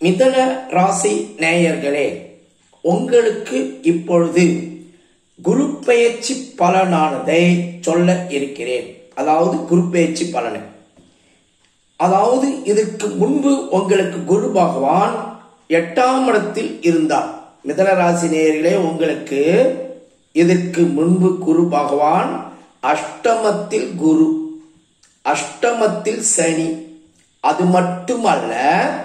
மிதன ராசி நேயர்களே உங்களுக்கு இப்பொழுது குரு பெயர்ச்சி பலனானதை சொல்ல இருக்கிறேன் அதாவது குரு பெயர்ச்சி பலனை அதாவது இதற்கு முன்பு உங்களுக்கு குரு பகவான் எட்டாம் இடத்தில் இருந்தார் மிதன ராசி நேயர்களே உங்களுக்கு இதற்கு முன்பு குரு பகவான் அஷ்டமத்தில் குரு அஷ்டமத்தில் சனி அது மட்டுமல்ல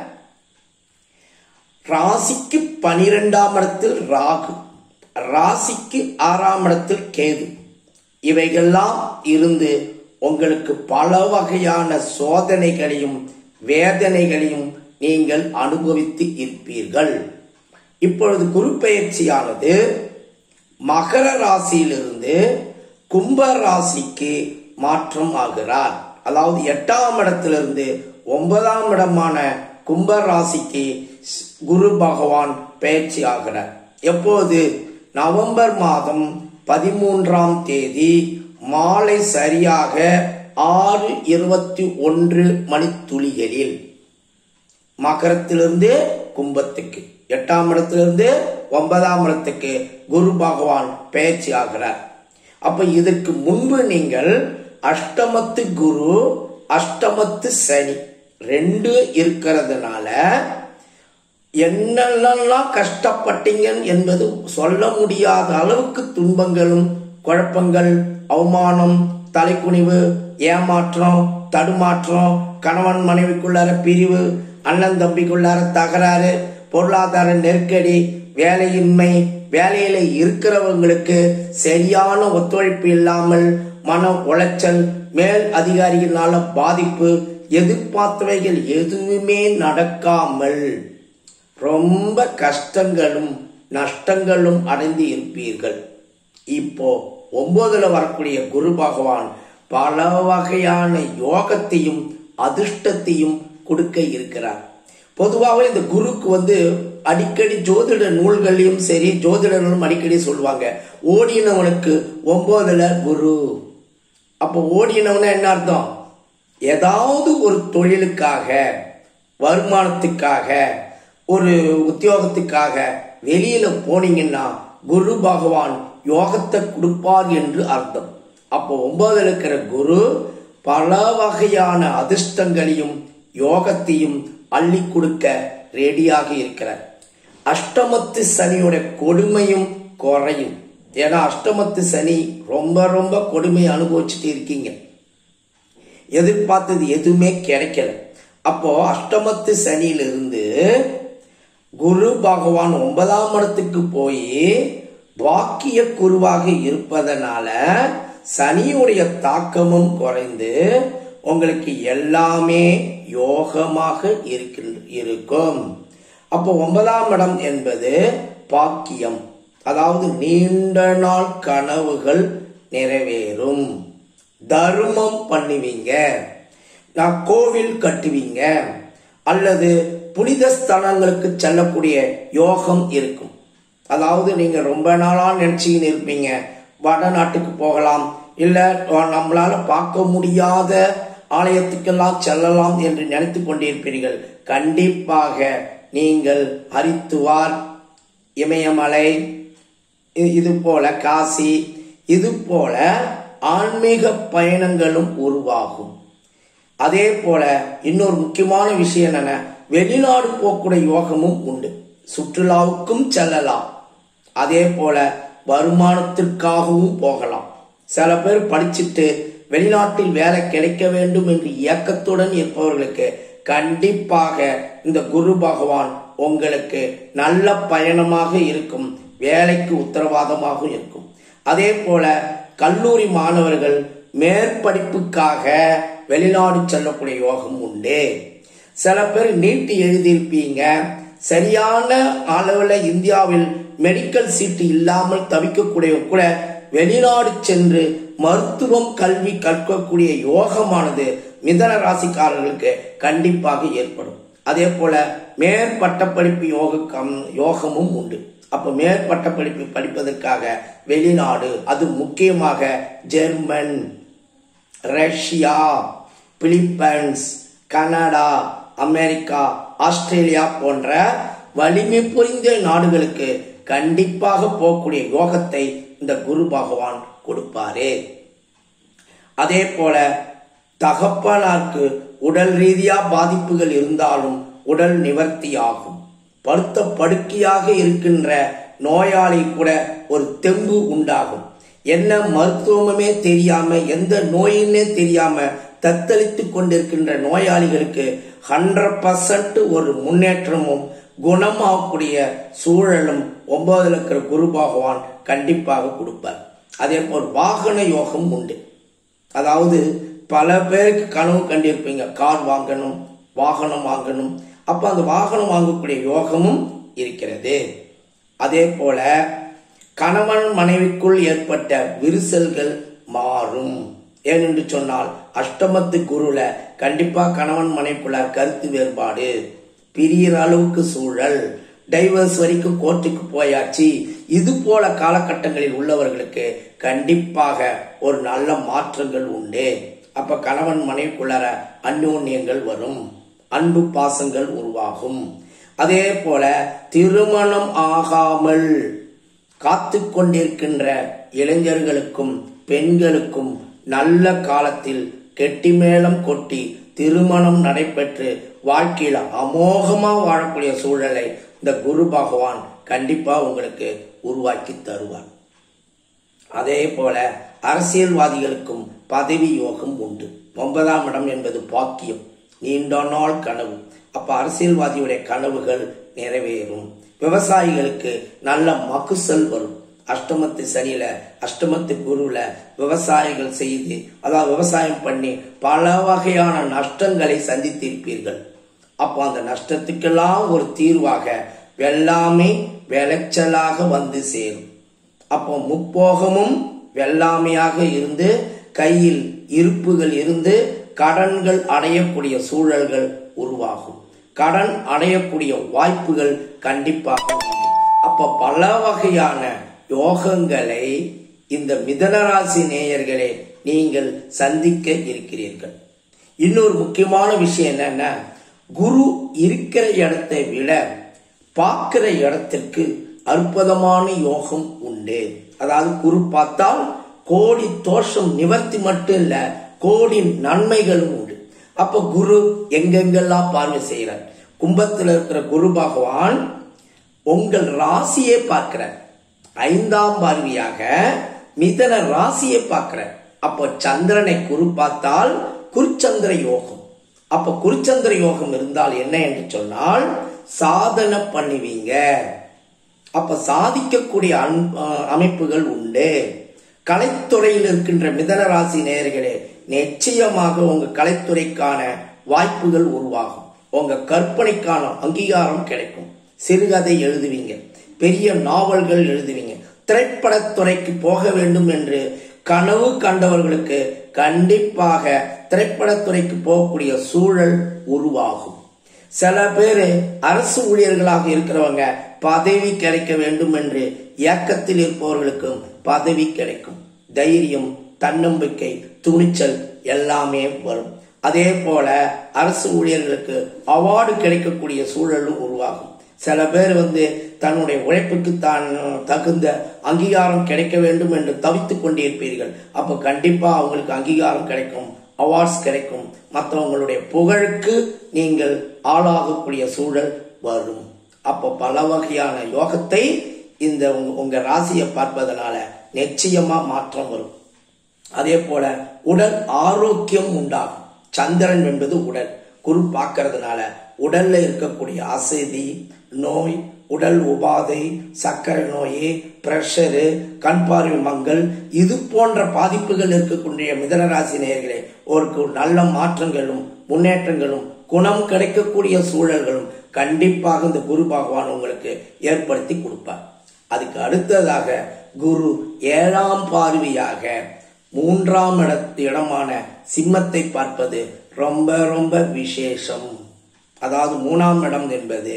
ராசிக்கு பனிரெண்டாம் இடத்தில் ராகு ராசிக்கு ஆறாம் இடத்தில் கேது இவைகள்லாம் இருந்து உங்களுக்கு பல வகையான சோதனைகளையும் வேதனைகளையும் நீங்கள் அனுபவித்து இருப்பீர்கள் இப்பொழுது குரு பெயர்ச்சியானது மகர ராசியிலிருந்து கும்ப ராசிக்கு மாற்றம் ஆகிறார் அதாவது எட்டாம் இடத்திலிருந்து ஒன்பதாம் இடமான கும்ப ராசிக்கு குரு பகவான் பயிற்சி ஆகிறார் எப்போது நவம்பர் மாதம் பதிமூன்றாம் தேதி மாலை சரியாக ஆறு இருபத்தி ஒன்று மணித்துளிகளில் மகரத்திலிருந்து கும்பத்துக்கு எட்டாம் இடத்திலிருந்து ஒன்பதாம் இடத்துக்கு குரு பகவான் பயிற்சி ஆகிறார் அப்ப இதற்கு முன்பு நீங்கள் அஷ்டமத்து குரு அஷ்டமத்து சனி ரெண்டு இருக்கிறதுனால என்னென்னலாம் கஷ்டப்பட்டீங்க என்பது சொல்ல முடியாத அளவுக்கு துன்பங்களும் குழப்பங்கள் அவமானம் தலைக்குனிவு ஏமாற்றம் தடுமாற்றம் கணவன் மனைவிக்குள்ளார பிரிவு அண்ணன் தம்பிக்குள்ளார தகராறு பொருளாதார நெருக்கடி வேலையின்மை வேலையில இருக்கிறவங்களுக்கு சரியான ஒத்துழைப்பு இல்லாமல் மன உளைச்சல் மேல் அதிகாரிகளால பாதிப்பு எதிர்பார்த்தவைகள் எதுவுமே நடக்காமல் ரொம்ப கஷ்டங்களும் நஷ்டங்களும் அடைந்து இருப்பீர்கள் இப்போ ஒன்பதுல வரக்கூடிய குரு பகவான் பல வகையான யோகத்தையும் அதிர்ஷ்டத்தையும் கொடுக்க இருக்கிறார் பொதுவாகவே இந்த குருக்கு வந்து அடிக்கடி ஜோதிட நூல்களையும் சரி ஜோதிடர்களும் அடிக்கடி சொல்லுவாங்க ஓடினவனுக்கு ஒன்பதுல குரு அப்போ ஓடினவன என்ன அர்த்தம் ஏதாவது ஒரு தொழிலுக்காக வருமானத்துக்காக ஒரு உத்தியோகத்துக்காக வெளியில போனீங்கன்னா குரு பகவான் யோகத்தை கொடுப்பார் என்று அர்த்தம் அப்போ ஒன்பதுல இருக்கிற குரு பல வகையான அதிர்ஷ்டங்களையும் யோகத்தையும் அள்ளி கொடுக்க ரெடியாக இருக்கிறார் அஷ்டமத்து சனியோட கொடுமையும் குறையும் ஏன்னா அஷ்டமத்து சனி ரொம்ப ரொம்ப கொடுமையை அனுபவிச்சுட்டு இருக்கீங்க எதிர்பார்த்தது எதுவுமே கிடைக்கல அப்போ அஷ்டமத்து சனியிலிருந்து குரு பகவான் ஒன்பதாம் இடத்துக்கு போய் வாக்கிய குருவாக இருப்பதனால சனியுடைய தாக்கமும் குறைந்து உங்களுக்கு எல்லாமே யோகமாக இருக்கின்ற இருக்கும் அப்போ ஒன்பதாம் இடம் என்பது பாக்கியம் அதாவது நீண்ட நாள் கனவுகள் நிறைவேறும் தர்மம் பண்ணுவீங்க நான் கோவில் கட்டுவீங்க அல்லது புனித ஸ்தலங்களுக்கு செல்லக்கூடிய யோகம் இருக்கும் அதாவது நீங்க ரொம்ப நாளா நினைச்சுக்கின்னு இருப்பீங்க வடநாட்டுக்கு போகலாம் இல்ல நம்மளால பார்க்க முடியாத ஆலயத்துக்கெல்லாம் செல்லலாம் என்று நினைத்து கொண்டிருப்பீர்கள் கண்டிப்பாக நீங்கள் ஹரித்துவார் இமயமலை இது போல காசி இது போல ஆன்மீக பயணங்களும் உருவாகும் அதே போல இன்னொரு முக்கியமான விஷயம் என்னன்னா வெளிநாடு போக்கூடிய யோகமும் உண்டு சுற்றுலாவுக்கும் செல்லலாம் அதே போல வருமானத்திற்காகவும் போகலாம் சில பேர் படிச்சுட்டு வெளிநாட்டில் வேலை கிடைக்க வேண்டும் என்று இயக்கத்துடன் இருப்பவர்களுக்கு கண்டிப்பாக இந்த குரு பகவான் உங்களுக்கு நல்ல பயணமாக இருக்கும் வேலைக்கு உத்தரவாதமாக இருக்கும் அதே போல கல்லூரி மாணவர்கள் மேற்படிப்புக்காக வெளிநாடு செல்லக்கூடிய யோகம் உண்டு சில பேர் நீட்டு எழுதியிருப்பீங்க சரியான அளவில் இந்தியாவில் மெடிக்கல் சீட்டு இல்லாமல் தவிக்கக்கூடிய கூட வெளிநாடு சென்று மருத்துவம் கல்வி கற்கக்கூடிய யோகமானது மிதன ராசிக்காரர்களுக்கு கண்டிப்பாக ஏற்படும் அதே போல மேற்பட்ட படிப்பு யோக யோகமும் உண்டு அப்ப மேற்பட்ட படிப்பு படிப்பதற்காக வெளிநாடு அது முக்கியமாக German Russia Philippines Canada America Australia போன்ற வலிமை புரிந்த நாடுகளுக்கு கண்டிப்பாக போகக்கூடிய யோகத்தை இந்த குரு பகவான் கொடுப்பாரு அதே போல தகப்பனாருக்கு உடல் ரீதியா பாதிப்புகள் இருந்தாலும் உடல் நிவர்த்தி ஆகும் படுத்த படுக்கையாக இருக்கின்ற நோயாளி கூட ஒரு தெம்பு உண்டாகும் என்ன மருத்துவமே தெரியாம எந்த நோயின்னே தெரியாம தத்தளித்து கொண்டிருக்கின்ற நோயாளிகளுக்கு ஹண்ட்ரட் பர்சன்ட் ஒரு முன்னேற்றமும் குணமாகக்கூடிய சூழலும் ஒன்பதுல இருக்கிற குரு பகவான் கண்டிப்பாக கொடுப்பார் அதே போல் வாகன யோகம் உண்டு அதாவது பல பேருக்கு கனவு கண்டிருப்பீங்க கார் வாங்கணும் வாகனம் வாங்கணும் அப்ப அந்த வாகனம் வாங்கக்கூடிய யோகமும் இருக்கிறது அதே போல கணவன் மனைவிக்குள் ஏற்பட்ட விரிசல்கள் மாறும் ஏனென்று சொன்னால் அஷ்டமத்து குருல கண்டிப்பா கணவன் மனைவிக்குள்ள கருத்து வேறுபாடு பிரியிற அளவுக்கு சூழல் டைவர்ஸ் வரைக்கும் கோர்ட்டுக்கு போயாச்சு இது போல காலகட்டங்களில் உள்ளவர்களுக்கு கண்டிப்பாக ஒரு நல்ல மாற்றங்கள் உண்டு அப்ப கணவன் மனைவிக்குள்ளார அந்யோன்யங்கள் வரும் அன்பு பாசங்கள் உருவாகும் அதே போல திருமணம் ஆகாமல் காத்து கொண்டிருக்கின்ற இளைஞர்களுக்கும் பெண்களுக்கும் நல்ல காலத்தில் கெட்டி மேளம் கொட்டி திருமணம் நடைபெற்று வாழ்க்கையில அமோகமா வாழக்கூடிய சூழலை இந்த குரு பகவான் கண்டிப்பா உங்களுக்கு உருவாக்கி தருவார் அதே போல அரசியல்வாதிகளுக்கும் பதவி யோகம் உண்டு ஒன்பதாம் இடம் என்பது பாக்கியம் நீண்ட நாள் கனவு அப்ப அரசியல்வாதியுடைய கனவுகள் நிறைவேறும் விவசாயிகளுக்கு நல்ல மகுசல் வரும் அஷ்டமத்து சனியில அஷ்டமத்து குருல விவசாயிகள் செய்து அதாவது விவசாயம் பண்ணி பல வகையான நஷ்டங்களை சந்தித்திருப்பீர்கள் அப்போ அந்த நஷ்டத்துக்கெல்லாம் ஒரு தீர்வாக வெள்ளாமை விளைச்சலாக வந்து சேரும் அப்போ முப்போகமும் வெள்ளாமையாக இருந்து கையில் இருப்புகள் இருந்து கடன்கள் அடையக்கூடிய சூழல்கள் உருவாகும் கடன் அடையக்கூடிய வாய்ப்புகள் கண்டிப்பாக உண்டு அப்ப பல வகையான யோகங்களை இந்த மிதனராசி நேயர்களே நீங்கள் சந்திக்க இருக்கிறீர்கள் இன்னொரு முக்கியமான விஷயம் என்னன்னா குரு இருக்கிற இடத்தை விட பார்க்கிற இடத்திற்கு அற்புதமான யோகம் உண்டு அதாவது குரு பார்த்தால் கோடி தோஷம் நிவர்த்தி மட்டும் இல்ல கோடி நன்மைகளும் உண்டு அப்ப குரு எங்கெங்கெல்லாம் பார்வை செய்யறார் கும்பத்தில் இருக்கிற குரு பகவான் உங்கள் ராசியை பார்க்கிறார் ஐந்தாம் பார்வையாக மிதன ராசியை பார்க்கிறார் அப்போ சந்திரனை குரு பார்த்தால் குருச்சந்திர யோகம் அப்ப குருச்சந்திர யோகம் இருந்தால் என்ன என்று சொன்னால் சாதனை பண்ணுவீங்க அப்ப சாதிக்கக்கூடிய அமைப்புகள் உண்டு கலைத்துறையில் இருக்கின்ற மிதன ராசி நேயர்களே நிச்சயமாக உங்க கலைத்துறைக்கான வாய்ப்புகள் உருவாகும் உங்க கற்பனைக்கான அங்கீகாரம் கிடைக்கும் சிறுகதை எழுதுவீங்க பெரிய நாவல்கள் எழுதுவீங்க திரைப்படத்துறைக்கு போக வேண்டும் என்று கனவு கண்டவர்களுக்கு கண்டிப்பாக திரைப்படத்துறைக்கு போகக்கூடிய சூழல் உருவாகும் சில பேர் அரசு ஊழியர்களாக இருக்கிறவங்க பதவி கிடைக்க வேண்டும் என்று இயக்கத்தில் இருப்பவர்களுக்கும் பதவி கிடைக்கும் தைரியம் தன்னம்பிக்கை துணிச்சல் எல்லாமே வரும் அதே போல அரசு ஊழியர்களுக்கு அவார்டு கிடைக்கக்கூடிய சூழலும் உருவாகும் சில பேர் வந்து தன்னுடைய உழைப்புக்கு தான் தகுந்த அங்கீகாரம் கிடைக்க வேண்டும் என்று தவித்துக் கொண்டிருப்பீர்கள் அப்போ கண்டிப்பா அவங்களுக்கு அங்கீகாரம் கிடைக்கும் அவார்ட்ஸ் கிடைக்கும் மற்றவங்களுடைய புகழுக்கு நீங்கள் ஆளாகக்கூடிய சூழல் வரும் அப்போ பல வகையான யோகத்தை இந்த உங்க ராசியை பார்ப்பதனால நிச்சயமா மாற்றம் வரும் அதே போல உடல் ஆரோக்கியம் உண்டாகும் சந்திரன் என்பது உடல் குரு பார்க்கறதுனால உடல்ல இருக்கக்கூடிய அசதி நோய் உடல் உபாதை சர்க்கரை நோய் பிரஷரு கண் பார்வை மங்கள் இது போன்ற பாதிப்புகள் இருக்கக்கூடிய மிதனராசி நேயர்களே ஒரு நல்ல மாற்றங்களும் முன்னேற்றங்களும் குணம் கிடைக்கக்கூடிய சூழல்களும் கண்டிப்பாக இந்த குரு பகவான் உங்களுக்கு ஏற்படுத்தி கொடுப்பார் அதுக்கு அடுத்ததாக குரு ஏழாம் பார்வையாக மூன்றாம் இடத்து இடமான சிம்மத்தை பார்ப்பது ரொம்ப ரொம்ப விசேஷம் அதாவது மூணாம் இடம் என்பது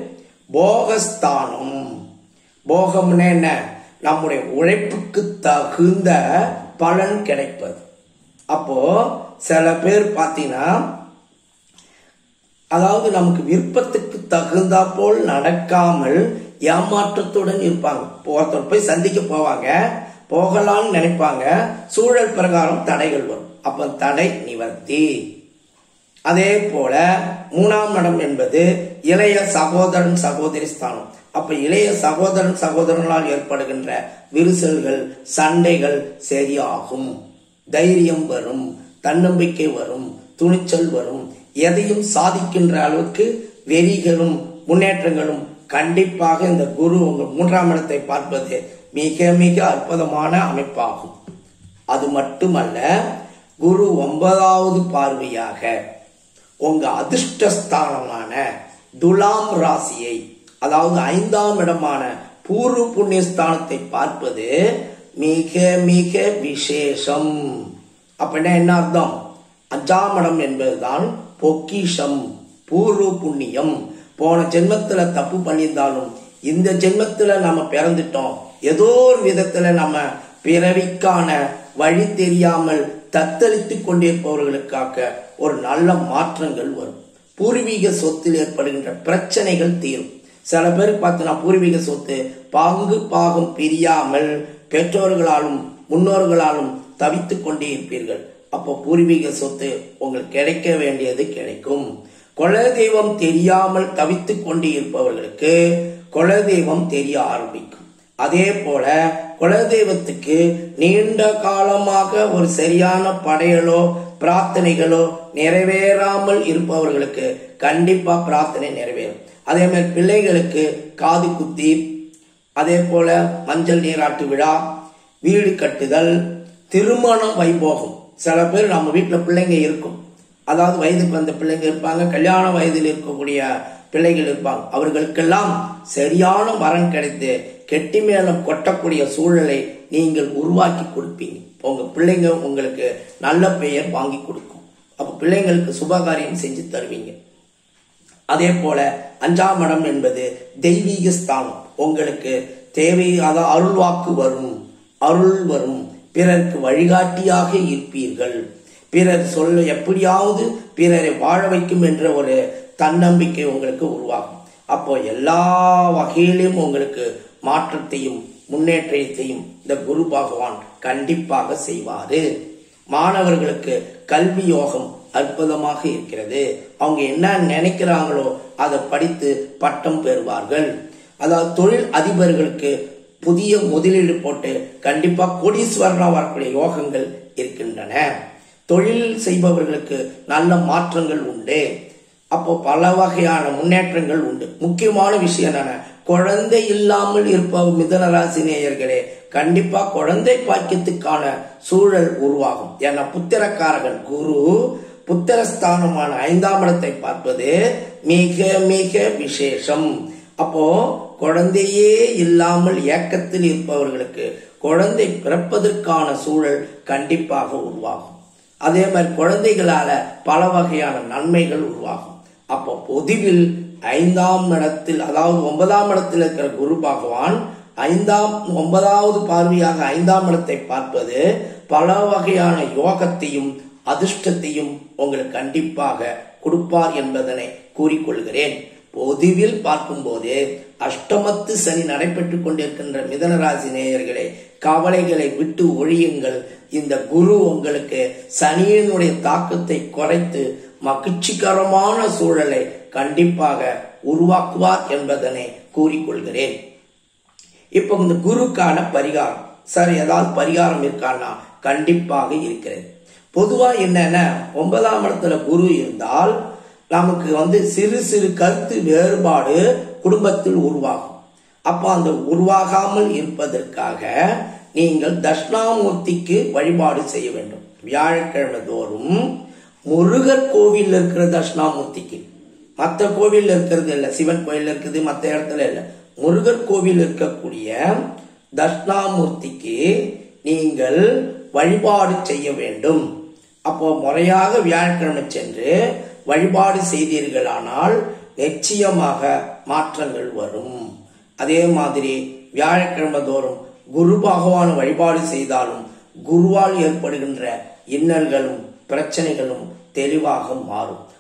போகஸ்தானம் போகம்னு என்ன நம்முடைய உழைப்புக்கு தகுந்த பலன் கிடைப்பது அப்போ சில பேர் பார்த்தீங்கன்னா அதாவது நமக்கு விருப்பத்துக்கு தகுந்தா போல் நடக்காமல் ஏமாற்றத்துடன் இருப்பாங்க இப்போ ஒருத்தர் போய் சந்திக்க போவாங்க போகலாம்னு நினைப்பாங்க சூழல் பிரகாரம் தடைகள் வரும் அப்ப தடை நிவர்த்தி அதே போல மூணாம் இடம் என்பது இளைய சகோதரன் சகோதரி ஸ்தானம் அப்ப இளைய சகோதரன் சகோதரனால் ஏற்படுகின்ற விரிசல்கள் சண்டைகள் சரியாகும் தைரியம் வரும் தன்னம்பிக்கை வரும் துணிச்சல் வரும் எதையும் சாதிக்கின்ற அளவுக்கு வெறிகளும் முன்னேற்றங்களும் கண்டிப்பாக இந்த குரு உங்கள் மூன்றாம் இடத்தை பார்ப்பது மிக மிக அற்புதமான அமைப்பாகும் அது மட்டுமல்ல குரு ஒன்பதாவது பார்வையாக உங்க அதிர்ஷ்டஸ்தானமான துலாம் ராசியை அதாவது ஐந்தாம் இடமான பூர்வ புண்ணிய ஸ்தானத்தை பார்ப்பது மிக மிக விசேஷம் அப்படின்னா என்ன அர்த்தம் அஞ்சாம் இடம் என்பதுதான் பொக்கிஷம் பூர்வ புண்ணியம் போன ஜென்மத்துல தப்பு பண்ணியிருந்தாலும் இந்த ஜென்மத்துல நம்ம பிறந்துட்டோம் ஏதோ ஒரு விதத்துல நம்ம பிறவிக்கான வழி தெரியாமல் தத்தளித்துக் கொண்டிருப்பவர்களுக்காக ஒரு நல்ல மாற்றங்கள் வரும் பூர்வீக சொத்தில் ஏற்படுகின்ற பிரச்சனைகள் தீரும் சில பேர் பார்த்தீங்கன்னா பூர்வீக சொத்து பங்கு பாகம் பிரியாமல் பெற்றோர்களாலும் முன்னோர்களாலும் தவித்துக் கொண்டே இருப்பீர்கள் அப்போ பூர்வீக சொத்து உங்களுக்கு கிடைக்க வேண்டியது கிடைக்கும் குலதெய்வம் தெரியாமல் தவித்துக் கொண்டு இருப்பவர்களுக்கு குலதெய்வம் தெரிய ஆரம்பிக்கும் அதே போல குலதெய்வத்துக்கு நீண்ட காலமாக ஒரு சரியான படையலோ பிரார்த்தனைகளோ நிறைவேறாமல் இருப்பவர்களுக்கு கண்டிப்பா பிரார்த்தனை நிறைவேறும் அதே மாதிரி பிள்ளைகளுக்கு காது குத்தி அதே போல மஞ்சள் நீராட்டு விழா வீடு கட்டுதல் திருமண வைபோகம் சில பேர் நம்ம வீட்டில் பிள்ளைங்க இருக்கும் அதாவது வயதுக்கு வந்த பிள்ளைங்க இருப்பாங்க கல்யாண வயதில் இருக்கக்கூடிய பிள்ளைகள் இருப்பாங்க அவர்களுக்கெல்லாம் சரியான வரன் கிடைத்து கெட்டி மேலம் கொட்டக்கூடிய சூழலை நீங்கள் உருவாக்கி கொடுப்பீங்க உங்க பிள்ளைங்க உங்களுக்கு நல்ல பெயர் வாங்கி கொடுக்கும் அப்ப பிள்ளைங்களுக்கு சுபகாரியம் செஞ்சு தருவீங்க அதே போல அஞ்சாம் இடம் என்பது தெய்வீக ஸ்தானம் உங்களுக்கு தேவை அதாவது அருள்வாக்கு வரும் அருள் வரும் பிறருக்கு வழிகாட்டியாக இருப்பீர்கள் பிறர் சொல்ல எப்படியாவது பிறரை வாழ வைக்கும் என்ற ஒரு தன்னம்பிக்கை உங்களுக்கு உருவாகும் அப்போ எல்லா வகையிலும் உங்களுக்கு மாற்றத்தையும் முன்னேற்றத்தையும் இந்த குரு பகவான் கண்டிப்பாக செய்வாரு மாணவர்களுக்கு கல்வி யோகம் அற்புதமாக இருக்கிறது அவங்க என்ன நினைக்கிறாங்களோ அதை படித்து பட்டம் பெறுவார்கள் அதாவது தொழில் அதிபர்களுக்கு புதிய முதலீடு போட்டு கண்டிப்பா கோடீஸ்வரனா வரக்கூடிய யோகங்கள் இருக்கின்றன தொழில் செய்பவர்களுக்கு நல்ல மாற்றங்கள் உண்டு அப்போ பல வகையான முன்னேற்றங்கள் உண்டு முக்கியமான விஷயம் என்னன்னா குழந்தை இல்லாமல் இருப்ப மிதனராசி நேயர்களே கண்டிப்பா குழந்தை பாக்கியத்துக்கான சூழல் உருவாகும் ஏன்னா புத்திரக்காரகன் குரு புத்திரஸ்தானமான ஐந்தாம் இடத்தை பார்ப்பது மிக மிக விசேஷம் அப்போ குழந்தையே இல்லாமல் ஏக்கத்தில் இருப்பவர்களுக்கு குழந்தை பிறப்பதற்கான சூழல் கண்டிப்பாக உருவாகும் அதே மாதிரி குழந்தைகளால பல வகையான நன்மைகள் உருவாகும் அப்போ பொதுவில் ஐந்தாம் இடத்தில் அதாவது ஒன்பதாம் இடத்தில் இருக்கிற குரு பகவான் ஐந்தாம் ஒன்பதாவது பார்வையாக ஐந்தாம் இடத்தை பார்ப்பது பல வகையான யோகத்தையும் அதிர்ஷ்டத்தையும் உங்களுக்கு கண்டிப்பாக கொடுப்பார் என்பதனை கூறிக்கொள்கிறேன் பொதுவில் பார்க்கும்போது அஷ்டமத்து சனி நடைபெற்றுக் கொண்டிருக்கின்ற மிதனராசி நேயர்களே கவலைகளை விட்டு ஒழியுங்கள் இந்த குரு உங்களுக்கு சனியினுடைய தாக்கத்தை குறைத்து மகிழ்ச்சிகரமான சூழலை கண்டிப்பாக உருவாக்குவார் என்பதனை கூறிக்கொள்கிறேன் இப்போ இந்த குருக்கான பரிகாரம் சார் ஏதாவது பரிகாரம் இருக்கான்னா கண்டிப்பாக இருக்கிறது பொதுவா என்னன்னா ஒன்பதாம் இடத்துல குரு இருந்தால் நமக்கு வந்து சிறு சிறு கருத்து வேறுபாடு குடும்பத்தில் உருவாகும் அப்ப அந்த உருவாகாமல் இருப்பதற்காக நீங்கள் தட்சிணாமூர்த்திக்கு வழிபாடு செய்ய வேண்டும் வியாழக்கிழமை தோறும் முருகர் கோவில் இருக்கிற தட்சிணாமூர்த்திக்கு மற்ற கோவில் இருக்கிறது இல்லை சிவன் கோயில் இருக்குது மற்ற இடத்துல இல்லை முருகர் கோவில் இருக்கக்கூடிய தட்சிணாமூர்த்திக்கு நீங்கள் வழிபாடு செய்ய வேண்டும் அப்போ முறையாக வியாழக்கிழமை சென்று வழிபாடு செய்தீர்களானால் நிச்சயமாக மாற்றங்கள் வரும் அதே மாதிரி வியாழக்கிழமை தோறும் குரு பகவான் வழிபாடு செய்தாலும் குருவால் ஏற்படுகின்ற இன்னல்களும் பிரச்சனைகளும் தெளிவாக மாறும்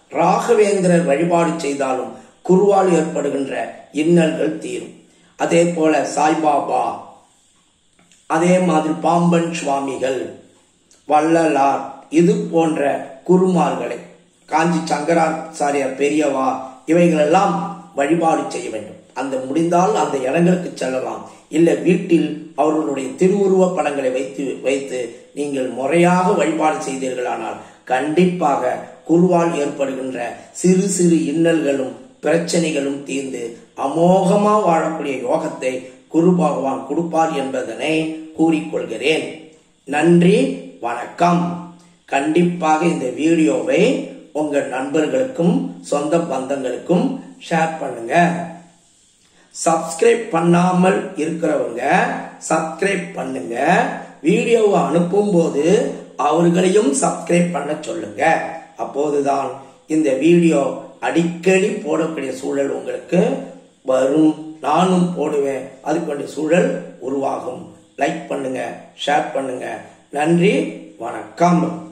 ராகவேந்திரர் வழிபாடு செய்தாலும் குருவால் ஏற்படுகின்ற இன்னல்கள் தீரும் அதே போல சாய்பாபா அதே மாதிரி பாம்பன் சுவாமிகள் வள்ளலார் இது போன்ற குருமார்களை காஞ்சி சங்கராச்சாரியார் பெரியவா இவைகளெல்லாம் வழிபாடு செய்ய வேண்டும் அந்த முடிந்தால் அந்த இடங்களுக்கு செல்லலாம் இல்லை வீட்டில் அவர்களுடைய திருவுருவ படங்களை வைத்து வைத்து நீங்கள் முறையாக வழிபாடு செய்தீர்களானால் கண்டிப்பாக குருவால் ஏற்படுகின்ற சிறு சிறு இன்னல்களும் பிரச்சனைகளும் தீர்ந்து அமோகமா வாழக்கூடிய யோகத்தை குரு பகவான் கொடுப்பார் என்பதனை கூறிக்கொள்கிறேன் நன்றி வணக்கம் கண்டிப்பாக இந்த வீடியோவை உங்க நண்பர்களுக்கும் சொந்த பந்தங்களுக்கும் ஷேர் பண்ணுங்க சப்ஸ்கிரைப் பண்ணாமல் இருக்கிறவங்க சப்ஸ்கிரைப் பண்ணுங்க வீடியோவை அனுப்பும் போது அவர்களையும் சப்ஸ்கிரைப் பண்ண சொல்லுங்க அப்போதுதான் இந்த வீடியோ அடிக்கடி போடக்கூடிய சூழல் உங்களுக்கு வரும் நானும் போடுவேன் அதுக்கு சூழல் உருவாகும் லைக் பண்ணுங்க ஷேர் பண்ணுங்க நன்றி வணக்கம்